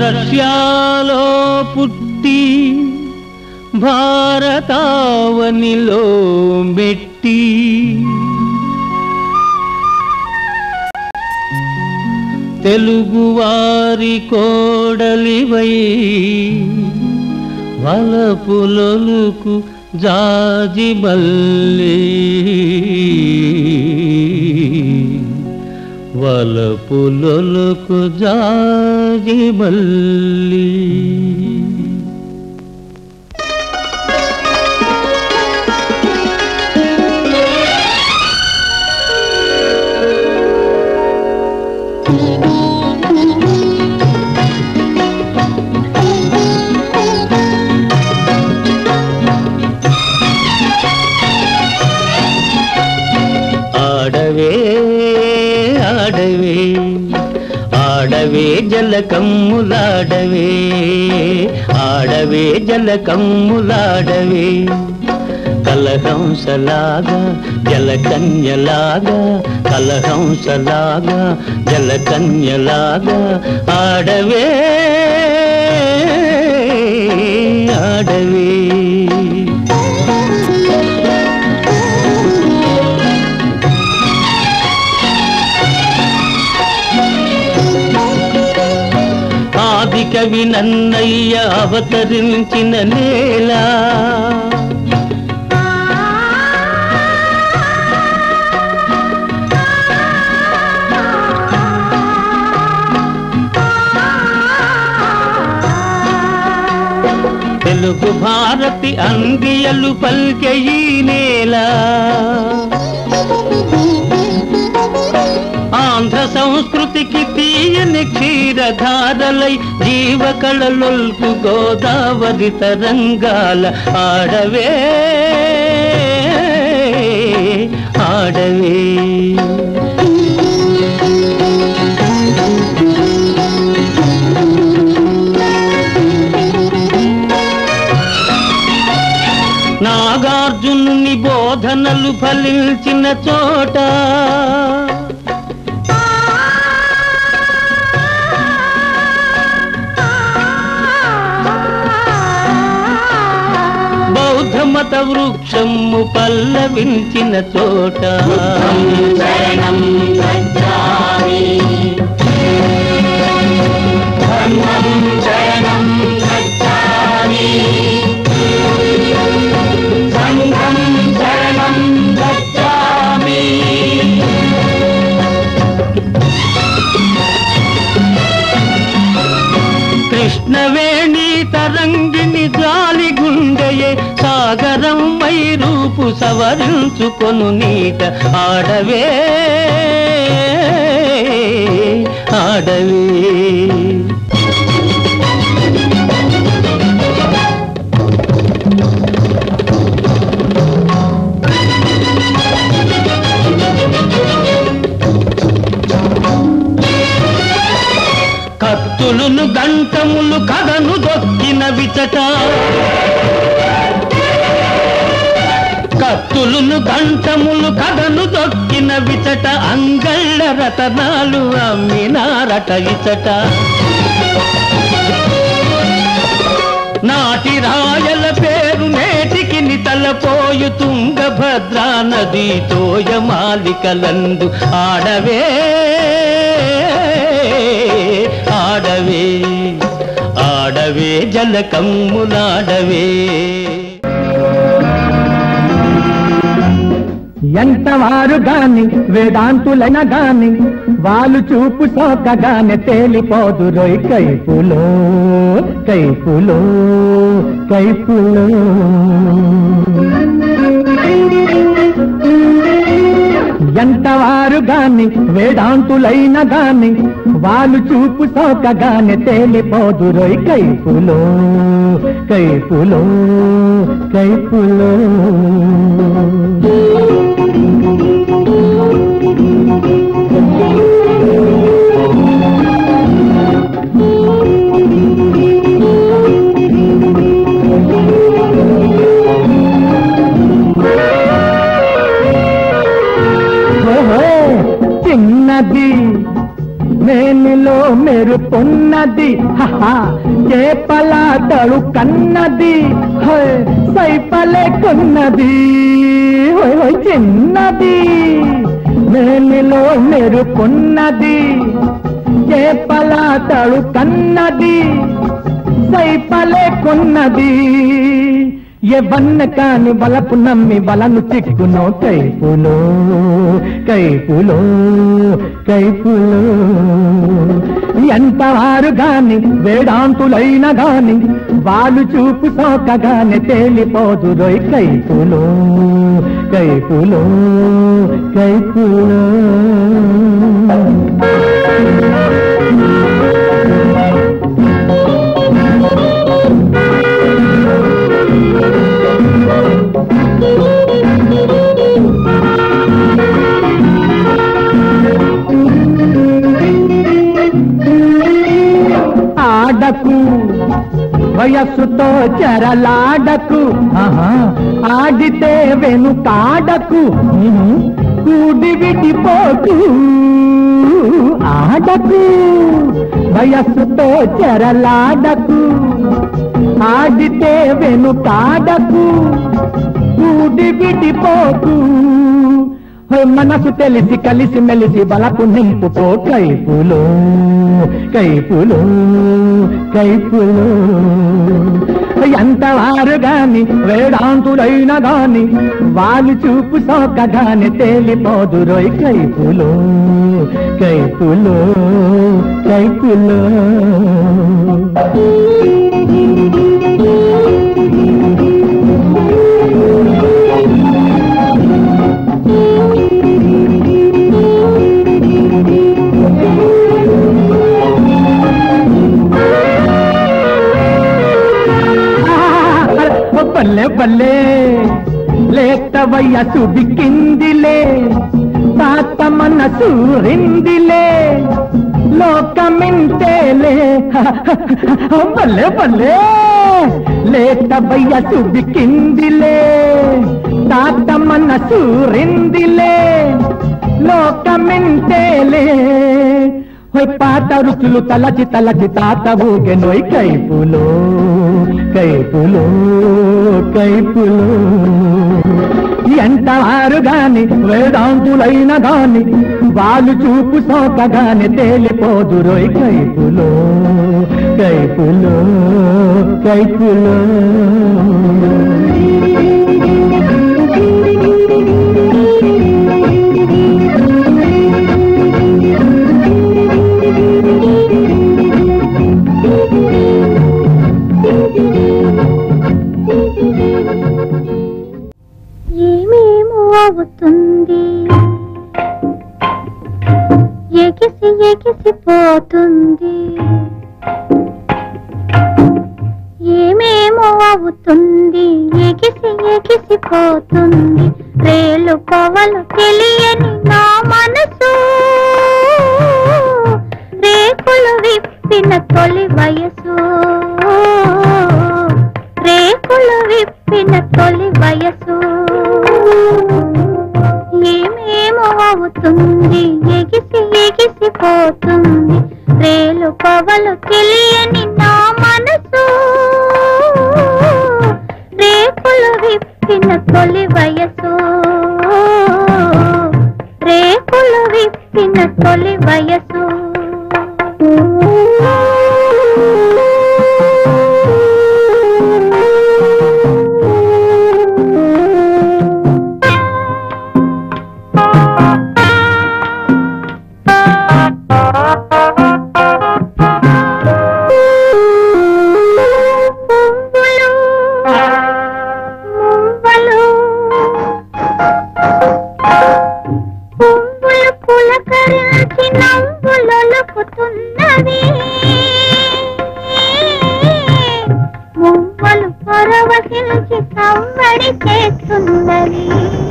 రష్యాలో పుట్టి భారతావనిలో మెట్టి తెలుగువారి కోడలివై వలపులొలుకు జాజిమల్లి వలపులొలుకు జాజిమల్లి ఆడవే ఆడవే ఆడవే జలకమ్ములాడవే ఆడవే జలకమ్ములాడవే కలహంసలాగా జలకన్యలాగా కలహంసలాగా జలకన్యలాగా ఆడవే ఆడవే ఆది కవి నన్నయ్య అవతరించిన నేల తెలుగు భారతి అందియలు పల్కె ఈ నేల ఆంధ్ర సంస్కృతికి తీయని క్షీరధారలై జీవ కళలొల్పు గోదావరి తరంగాల ఆడవే ఆడవే నాగార్జునుని బోధనలు ఫలించిన చోట బౌద్ధ మత వృక్షము పల్లవించిన చోట శరణం గచ్ఛామి ధర్మం శరణం గచ్ఛామి సంఘం శరణం గచ్ఛామి కృష్ణవేణి తరంగిణి జాలి గుండెయే సాగరం మై రూపు సవరించుకొను నీట ఆడవే ఆడవే కత్తులును గంటములు కథను దొక్కిన విచట కత్తులును గంటములు కథను దొక్కిన విచట అంగళ్ళ రతనాలు అమ్మినారట ఇచట నాటి రాయల పేరు నేటికి నితలపోయు తుంగభద్రా నది తోయమాలికలందు ఆడవే ఆడవే ఆడవే జలకమ్ములాడవే ఎంతవారు గాని వేదాంతులైన గాని వాళ్ళు చూపు సోకగానే తేలిపోదు రోయ్ కైపులో కైపులో కైపులో ఎంతవారు గాని వేదాంతులైన గాని వాళ్ళు చూపు సోకగానే తేలిపోదు రోయ్ కైపులో కైపులో కైపులో ఓహో చిన్నది మేనిలో మెరుపున్నది హహా, చేపల తడు కన్నది హై, సైపలే కొన్నది హోయ్ హోయ్ చిన్నది మేనిలో మెరుపున్నది చేపల తడు కన్నది సైపలే కొన్నది ఎవన్న కాని బలపు నమ్మి బలను చిక్కునో కైపులో కైపులో కైపులో ఎంతవారు గాని వేదాంతులైన గాని వాళ్ళు చూపు సోకగానే తేలిపోదు రోయ్ కైపులో కైపులో కైపులో ఆడకు వయస్సుతో చెరలాడకు ఆహా, ఆడితే వెనుకాడకు ఉహు, కూడి విడిపోకు ఆడకు వయస్సుతో చెరలాడకు ఆడితే వెనుకాడకు కూడి విడిపోకు హోయ్ మనసు తెలిసి కలిసి మెలిసి బలపు నింపుకో కైపులో కైపులో కైపులో ఎంతవారు గాని వేదాంతులైన గాని వాళ్ళు చూపు సోకగాని తేలిపోదు రోయ్ కైపులో కైపులో కైపులో ఆ, బల్లే బల్లే లేత వయసు బిక్కిందిలే తాత మనసు రిందిలే లోకమింటేలే బల్లే బల్లే లేత వయసు బిక్కిందిలే తాత మనసు రిందిలే లోకమింటేలే హోయ్ పాత రుచులు తలచి తలచి తాత ఊగెనోయ్ కైపులో కైపులో కైపులో ఎంతవారు గాని వేదాంతులైన గాని వాళ్ళు చూపు సోకగాని తేలిపోదు రోయ్ కైపులో కైపులో కైపులో ఏమేమో అవుతుంది ఎగిసి ఎగిసిపోతుంది ఏమేమో అవుతుంది ఎగిసి ఎగిసిపోతుంది రేలు కొవలు తెలియని నా మనసు రేకులు విప్పిన తొలి వయసు రేకులు విప్పిన తొలి వయసు ఏమేమో అవుతుంది ఎగిసి ఎగిసిపోతుంది రేలు కొవలు తెలియని నా మనసు రేకులు విప్పిన తొలి వయసు రేకులు విప్పిన తొలి వయసు పువ్వులు మువ్వలు పువ్వులు పులకరించి నవ్వులొలుకుతున్నవి మువ్వలు పరవశించి సవ్వడి చేస్తున్నవి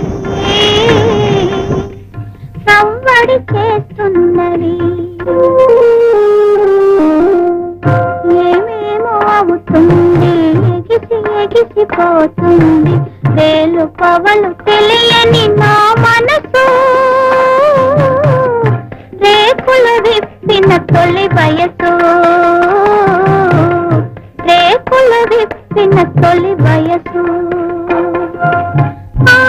సవ్వడి చేస్తున్నవి ఏమేమో అవుతుంది ఎగిసి ఎగిసిపోతుంది వేలు పవలు తెలియని నా మనసు రేకులు విప్పిన తొలి వయసు రేకులు విప్పిన తొలి వయసు ఆ,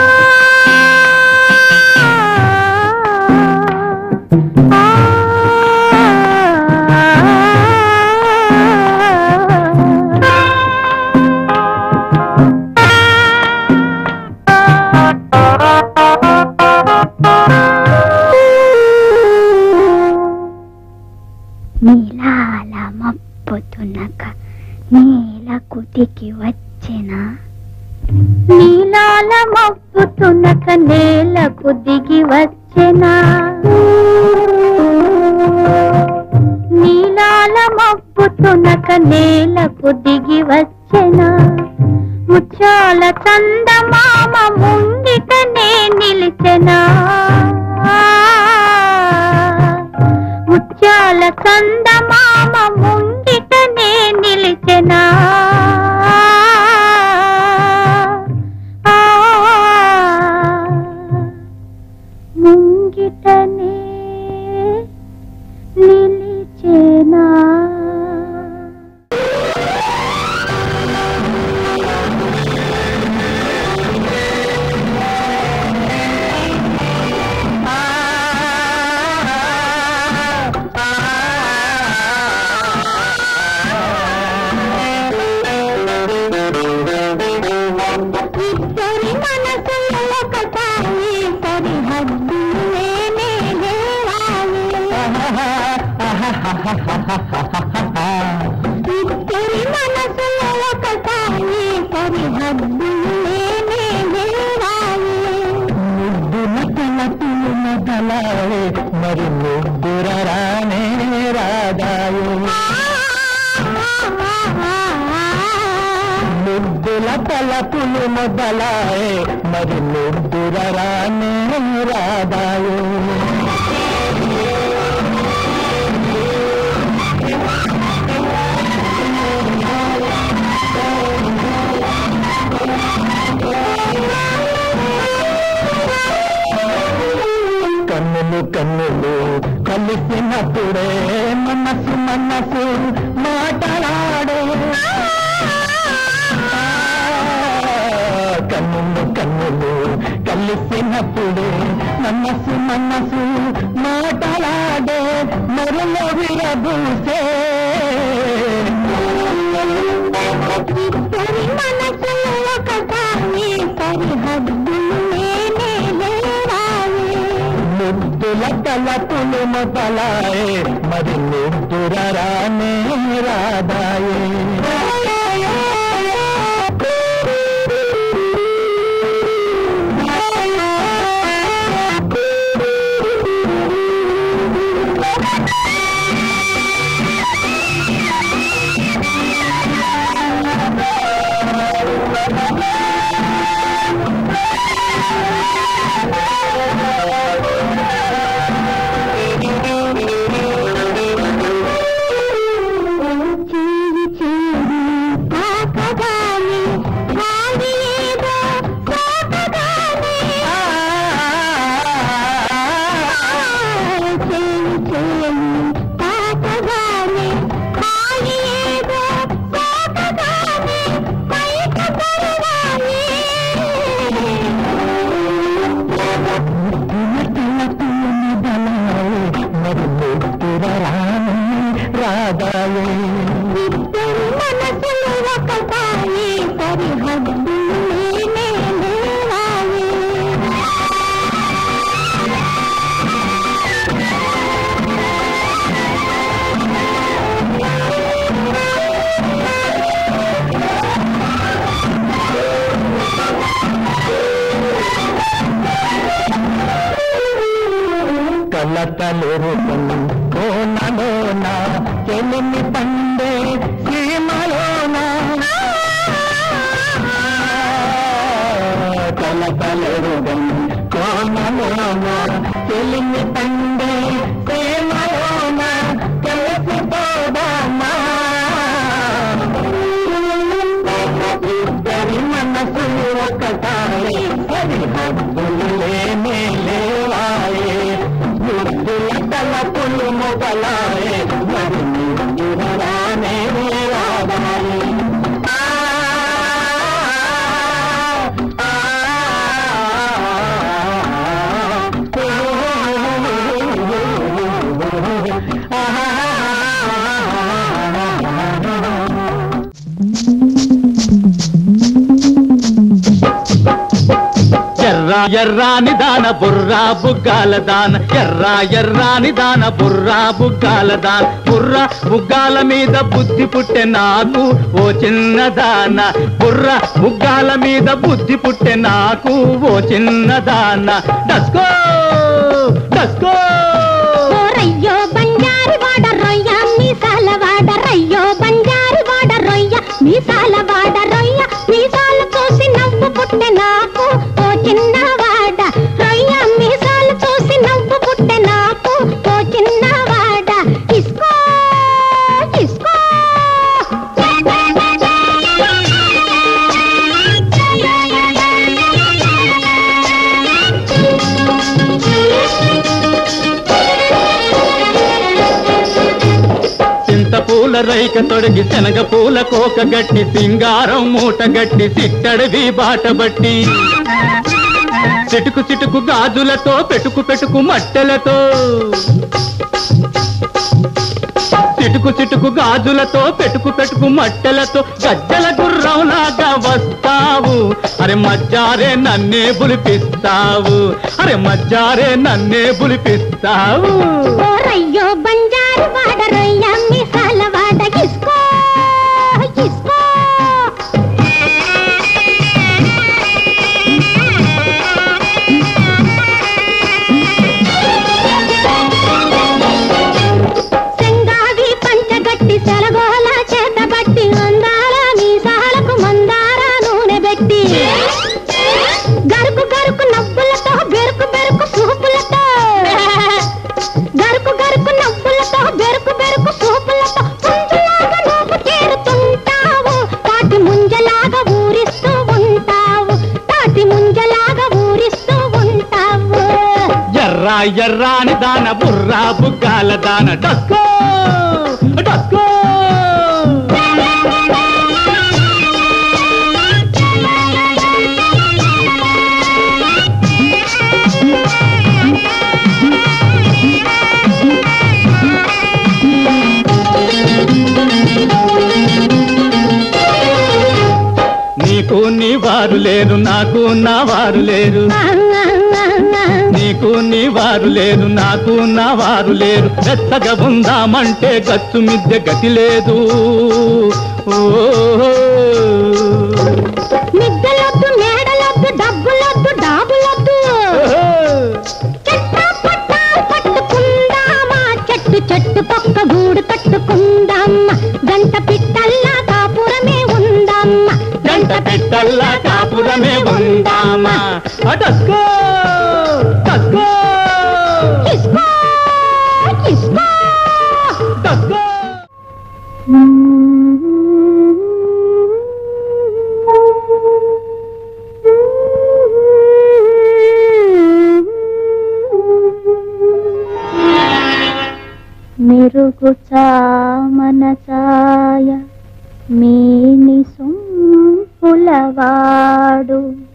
ఆ, నీలాల మప్పుతున్నక నేలకు దిగి వచ్చిన నీలాల మప్పుతున్నక నేలకు దిగి వచ్చిన నీలాల మప్పుతున్నక నేలకు దిగి వచ్చిన ముచ్చాల చందమామ ముంగిటనే నిలిచెనా ముత్యాల చందమామ ముంగిటనే నిలిచెనా ఆ, ముంగిటనే నిలిచెనా ఇద్దరి మనసులో ఒకసారి సరిహద్దు లేనే లేవాలి ఇద్దరి మనసులో ఒకసారి సరిహద్దు లేనే లేవాలి ముద్దుల తలపులు మొదలాయే మరి ముగ్గుర రానే రాదాయే ముద్దుల తలపులు మొదలాయే మరి ముగ్గుర రానే రాదాయే కన్నులు కన్నులు కలిసినప్పుడే మనసు మనసు మాటలాడే కన్నులు కన్నులు కలిసినప్పుడే మనసు మనసు మాటలాడే మరలో విరబూసే ఇద్దరి మనసులో ఒకసారి సరిహద్దు లేనే లేవాలి ముద్దుల తలపులు మొదలాయే మరి ముద్దుర రానే రాదాయే చేయి చేయి తాకగానే గాలి ఏదో సోకగానే చేయి చేయి తాకగానే గాలి ఏదో సోకగానే బయట పడగానే మరి ముద్దుర రానే రాదాయే ఇద్దరు మనసులు ఒకసారి సరిహద్దు లేనే లేవాలి కలతలెరుపను కోనలోన చెలిమి పండే సీమలోన కలతలెరుగను కోనలోన చెలిమి పండే సీమలోన కలిసిపోదామా ఇద్దరి మనసు ఒకసారి సరిహద్దులు లేనే లేవాయే ముద్దుల తలపులు మొదల రాయే మరి రానే రావాలి ఎర్ర ఎర్రాని దాన బుర్రా బుగ్గాల దాన ఎర్ర ఎర్రాని దాన బుర్రా బుగ్గాల దాన బుర్ర బుగ్గాల మీద బుద్ధి పుట్టె నాకు ఓ చిన్న దాన బుర్ర బుగ్గాల మీద బుద్ధి పుట్టె నాకు ఓ చిన్న దాన డస్కో డస్కో రయ్యో బంజారి వాడ రొయ్య మీసాల వాడ రయ్యో బంజారి వాడ రొయ్య మీసాల వాడ రొయ్య మీసాలు చూసి నవ్వు పుట్టె నాకు ఓ చిన్నవాడ రొయ్య మీసాలు చూసి నవ్వు పుట్టె నాకు ఓ చిన్నవాడ ఇస్కో ఇస్కో చింత పూల రైక తొడిగి శనగ పూల కోక గట్టి సింగారం మూట గట్టి సిట్టడివి బాట బట్టి చిటుకు చిటుకు గాజులతో పెటుకు పెటుకు మట్టెలతో చిటుకు చిటుకు గాజులతో పెటుకు పెటుకు మట్టెలతో గజ్జల గుర్రంలాగా వస్తావు అరే మజ్జారే నన్నే బులిపిస్తావు అరే మజ్జారే నన్నే బులిపిస్తావు ఓ రయ్యో బంజారు వాడ రొయ్య మీసాల వాడ ఇస్కో ఇస్కో సెంగావి పంచగట్టి సెలగోల చేతబట్టి అందాల మీసాలకు మందార నూనె పెట్టి గరుకు గరుకు నవ్వులతో బెరుకు బెరుకు చూపులతో గరుకు గరుకు నవ్వులతో బెరుకు బెరుకు చూపులతో పుంజులాగా నువ్వు చేరుతుంటావు తాటి ముంజలాగా ఊరిస్తూ ఉంటావు తాటి ముంజలాగా ఊరిస్తూ ఉంటావు ఎర్ర ఎర్రాని దాన బుర్రా బుగ్గాల దాన డస్కో డస్కో నీకు నీ వారు లేరు నాకు నా వారు లేరు నీకు నీ వారు లేరు నాకు నా వారు లేరు మెత్తగా ఉందామంటే గచ్చు మిద్దె గతి లేదు ఓ మిద్దెలొద్దు మేడలొద్దు డబ్బులొద్దు డాబులొద్దు చెట్టా పట్టా పట్టుకుందామా చెట్టు చెట్టు పక్క గూడు కట్టుకుందామా గంట పిట్టల్లా కాపురమే ఉందామా గంట పెట్టల్లా కాపురమే ఉందామా అటస్కో టస్కో ఇస్కో ఇస్కో టస్కో మెరుగు చామన ఛాయ మేని సొంపులవాడు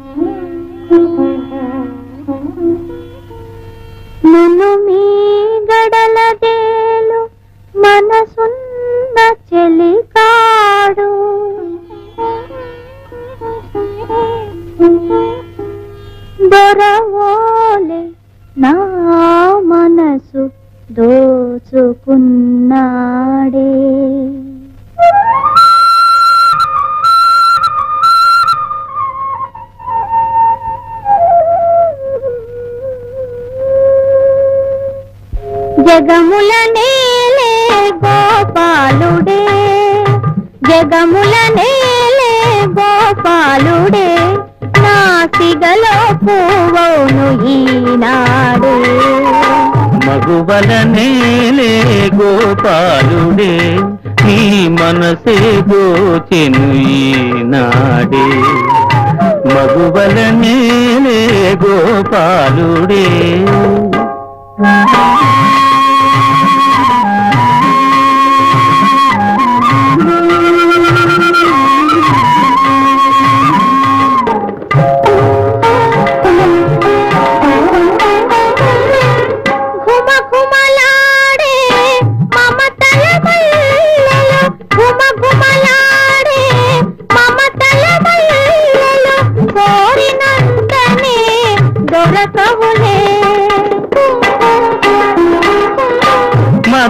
నన్ను మీ గడలదేలు మనసున్న చెలికాడు దొరవోలే నా మనసు దోచుకున్నాడే జగముల నేలే గోపాలుడే జగముల నేలే గోపాలుడే నా సిగలో పువ్వును ఈనాడే మగువల నేలే గోపాలుడే నీ మనసే గోచెను ఈనాడే మగువల నేలే గోపాలుడే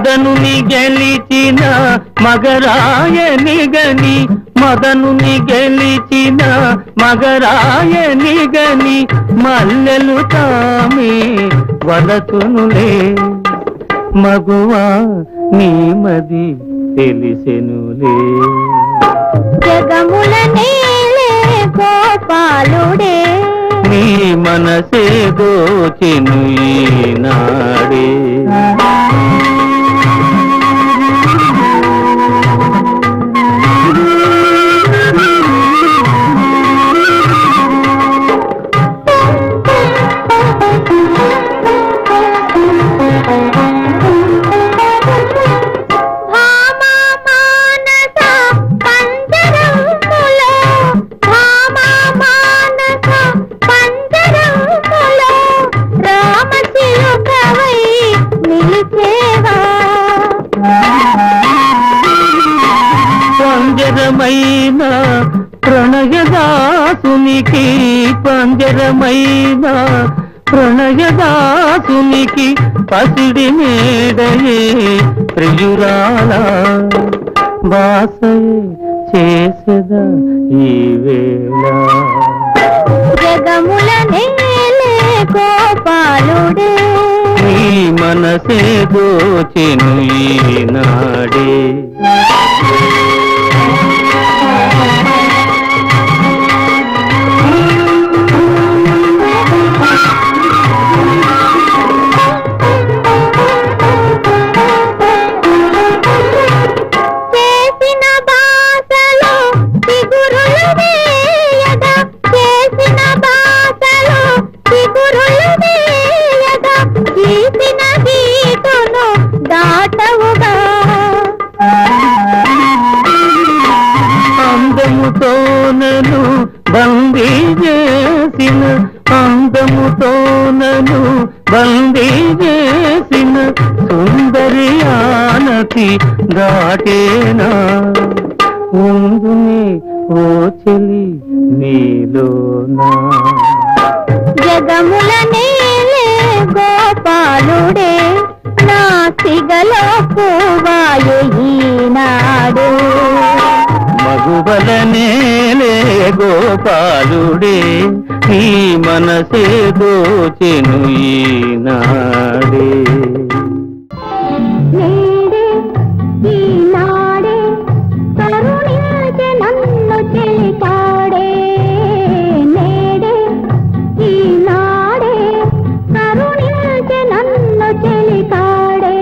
మదనుని గెలిచిన మగరాయని గని మదనుని గెలిచిన మగరాయని గని మల్లెలు తామే వలతునులే మగువా నీమది తెలిసెనులే జగముల నేలే గోపాలుడే నీ మనసే దోచెను ఈనాడే భామా మానస పంజరములో భామా మానస పంజరములో రామచిలుకవై నిలిచేవా పంజరమైన ప్రణయదాసునికి పంజరమైన ప్రణయదాసునికి పసిడి మేడయే ప్రియురాల బాసయే చేసెద ఈ వేళ జగముల నేలే గోపాలుడే నీ మనసే దోచెను ఈనాడే చేసిన బాసలో చిగురులు వేయగా చేసిన బాసలో చిగురులు వేయగా తీసిన గీతను దాటవుగా అందముతో నన్ను బందీ చేసిన అందముతో నన్ను బందీ చేసిన సుందరి ఆనతి దాటేనా ఉందునే ఓ చెలి నీలోనా జగముల నేలే గోపాలుడే నా సిగలో పువ్వాయు ఈనాడు మగువల నేలే గోపాలుడే నీ మనసే దోచెను ఈనాడే నేడే ఈనాడే కరుణించే నన్ను చెలికాడే నేడే ఈనాడే కరుణించే నన్ను చెలికాడే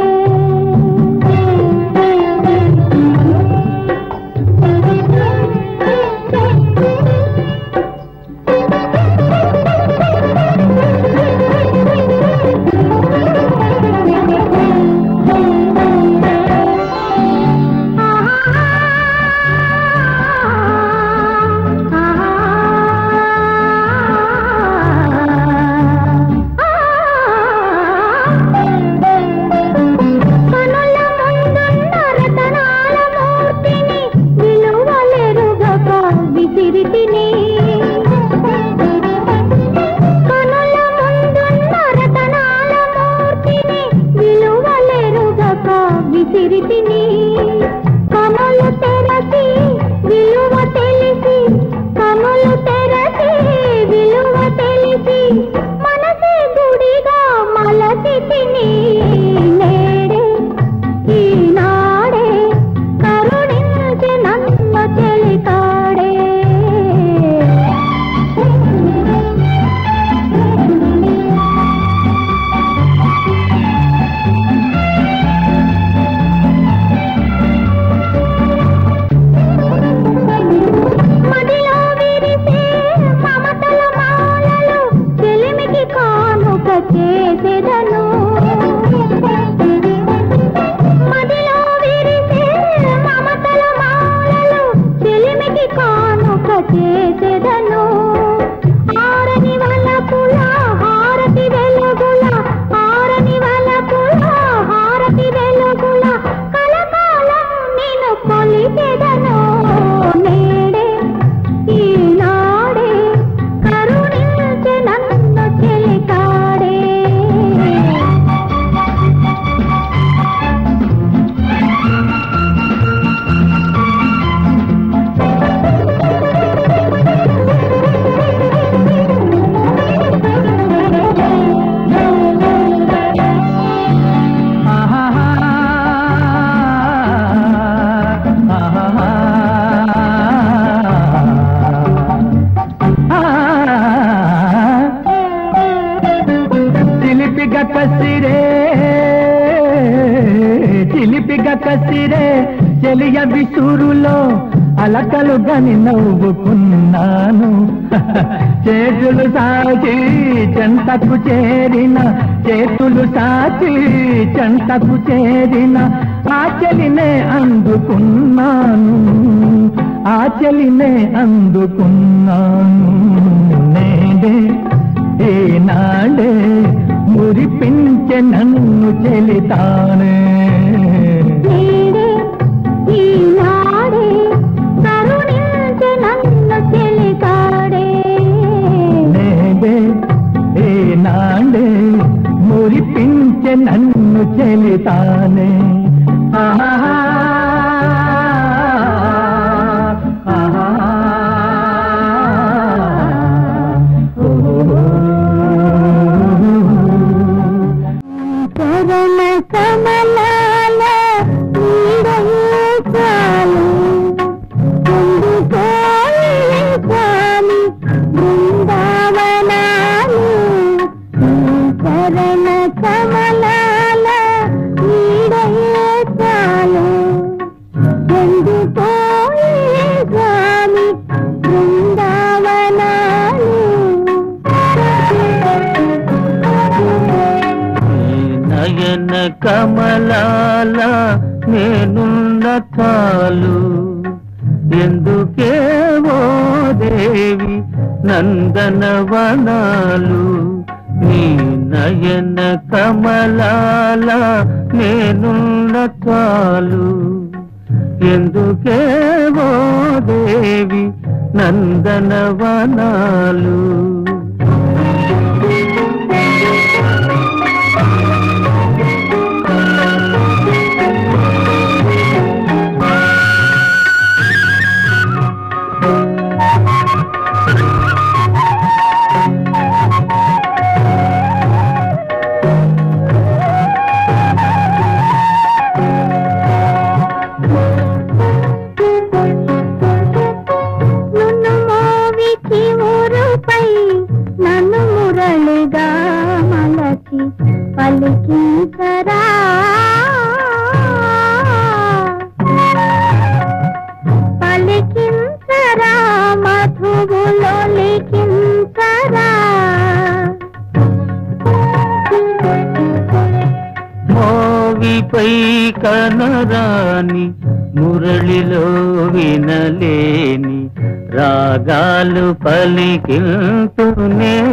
కనుల ముందున్న రతనాల మూర్తిని విలువలెరుగక విసిరితిని కనుల ముందున్న రతనాల మూర్తిని విలువలెరుగక విసిరితిని కనులు తెరచి విలువ తెలిసి కనులు తెరచి విలువ తెలిసి మనసే గుడిగా మలసి తిని నేడే ఈనాడే కరుణించి నన్ను చెలికాడే మదిలో విరిసే మమతల మాలలు చెలిమికి కానుక చేసెదను మదిలో కసిరే చెలియ విసురులో అలకలు గని నవ్వుకున్నాను చేతులు సాచి చెంతకు చేరిన చేతులు సాచి చెంతకు చేరిన ఆ చెలినే అందుకున్నాను ఆ చెలినే అందుకున్నాను నేడే ఏనాడే మురిపించే నన్ను చెలితానే నేడే ఈనాడే కరుణించి నన్ను చెలికాడే నేడే ఏనాడే మురిపించే నన్ను చెలితానే ఆహా చరణ కమలాల నీడయే చాలు ముందుకోయే స్వామి బృందావనాలు చరణ కమలాల నీడయే చాలు ఎందుకోయే స్వామి బృందావనాలు నయన కమలాల నేనున్న చాలు ఎందుకేవో దేవి నందనవనాలు నీ నయన కమలాల నేనున్న చాలు ఎందుకేవో దేవి నందనవనాలు నన్ను మోవికి ఊరుపై నన్ను మురళిగా మలచి పలికించరా పలికించరా మధువులో లిఖించరా మోవిపై కనరాని మురళిలో వినలేని రాగాలు పలికిల్తునే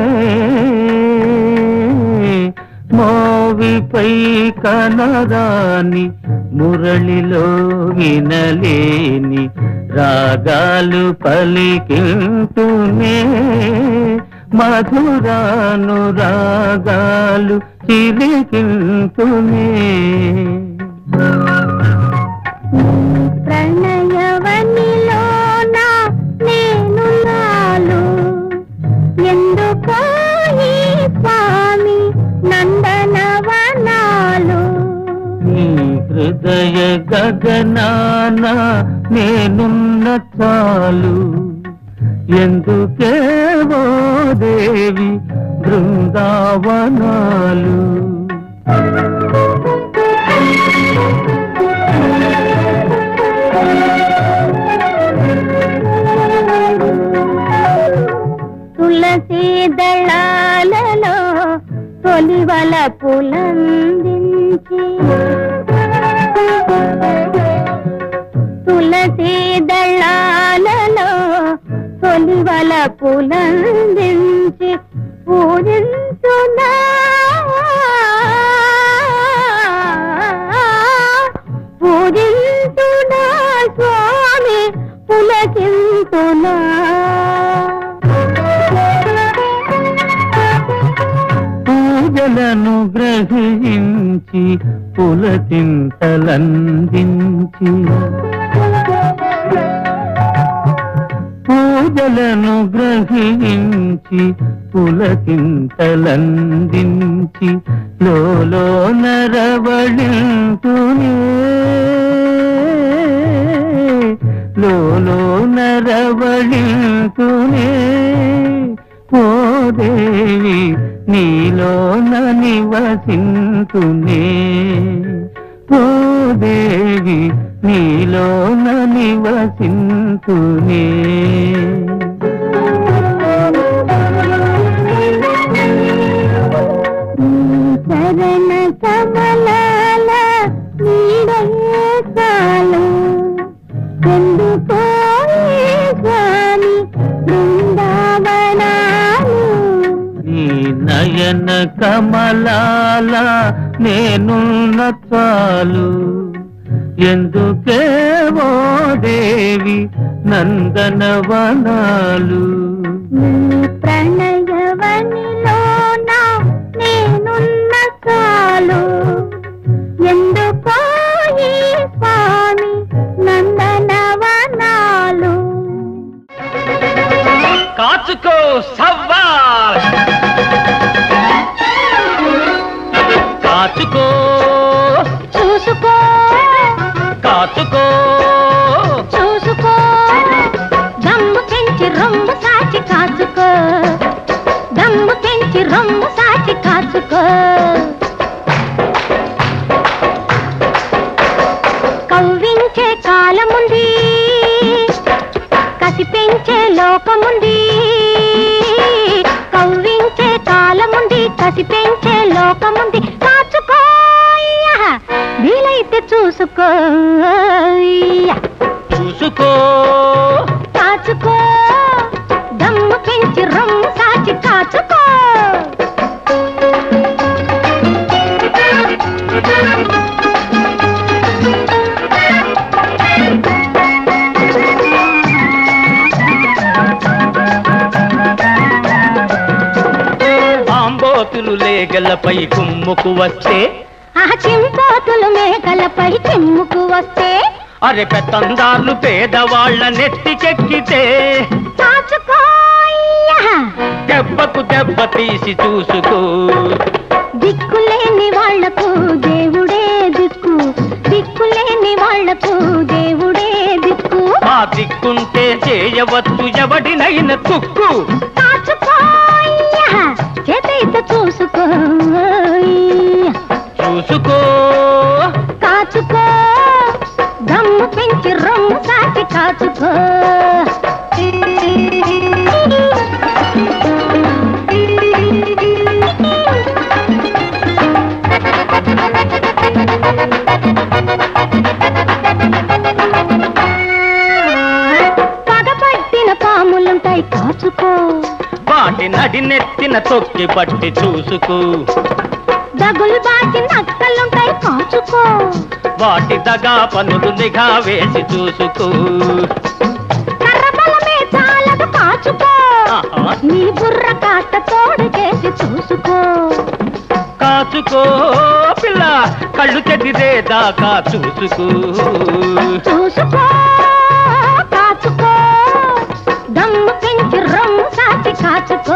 మోవిపై కనరాని మురళిలో వినలేని రాగాలు పలికిల్తునే మధురాను రాగాలు చిలికిల్తునే ప్రణయవనిలోన నేను నాలు ఎందుకో ఈ స్వామి నందనవనాలు నీ హృదయ గగనాన నేనున్న చాలు ఎందుకేవో దేవి బృందావనాలు తులసి దళాలలో తొలివల పులందించి తులసి దళాలలో తొలివల పులందించి పూజించునా పూజించునా స్వామి పులకింతునా పూజలను గ్రహించి పులతింతలందించి పూజలను గ్రహించి పులకింతలందించి లోలో నరవళింతునే లోలో నరవళింతునే ఓ దేవి నీలోన నివసింతునే ఓ దేవి నీలోన నివసింతునే చరణ కమలాల నీడయే చాలు ఎందుకోయే స్వామి బృందావనాలు నీ నయన కమలాల నేనున్న చాలు ఎందుకేవో దేవి నందనవనాలు నీ ప్రణయవనిలోన నేనున్న చాలు ఎందుకో ఈ స్వామి నందనవనాలు కాచుకో సవ్వాల్ కాచుకో చూసుకో కాచుకో చూసుకో దమ్ము పెంచి రొమ్ము సాచి కాచుకో దమ్ము పెంచి రొమ్ము సాచి కాచుకో కవ్వించే కాలముంది కసి పెంచే లోకముంది కవ్వించే కాలముంది కసి పెంచే లోకముంది కాచుకో వీలైతే చూసుకో చూసుకో కాచుకో దమ్ము పెంచి రొమ్ము సాచి కాచుకో ఆంబోతులు లేగలపై కుమ్ముకు వస్తే ఆ చింపోతులు మేకలపై చిమ్ముకు వస్తే అరె పెత్తందార్లు పేదవాళ్ల నెత్తికెక్కితే కాచుకో దెబ్బకు దెబ్బ తీసి చూసుకో దిక్కులేని వాళ్లకు దేవుడే దిక్కు దిక్కులేని వాళ్లకు దేవుడే దిక్కు ఆ దిక్కుంటే చేయవచ్చు ఎవడినైన తుక్కు కాచుకో చేతైతే చూసుకో చూసుకో కాచుకో దమ్ము పెంచి రొమ్ము సాచి కాచుకో పగపట్టిన పాములుంటాయి కాచుకో వాటి నడి నెత్తిన తొక్కి పట్టి చూసుకో దగులు బాచి నక్కలుంటాయి కాచుకో వాటి దగా పనులు నిఘా వేసి చూసుకో కర్రబలమే చాలదు కాచుకో ఆహా. నీ బుర్ర కాస్త తోడు చేసి చూసుకో కాచుకో పిల్ల కళ్ళు చెదిరే దాకా చూసుకో చూసుకో కాచుకో దమ్ము పెంచి రొమ్ము సాచి కాచుకో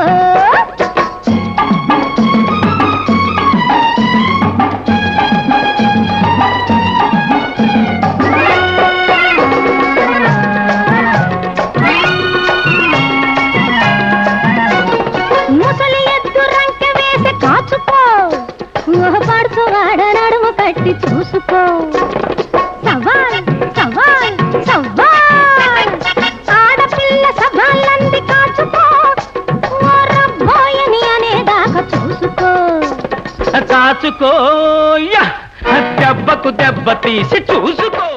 ముసలి ఎద్దు రంక వేసి కాచుకో పడుచు వాడ నడుము కట్టి చూసుకో సవాల్ సవాల్ సవాల్ ఆడపిల్ల సవాళ్ళంది కాచుకో ఓరబ్బోయని అనేదాకా చూసుకో కాచుకో యా! దెబ్బకు దెబ్బ తీసి చూసుకో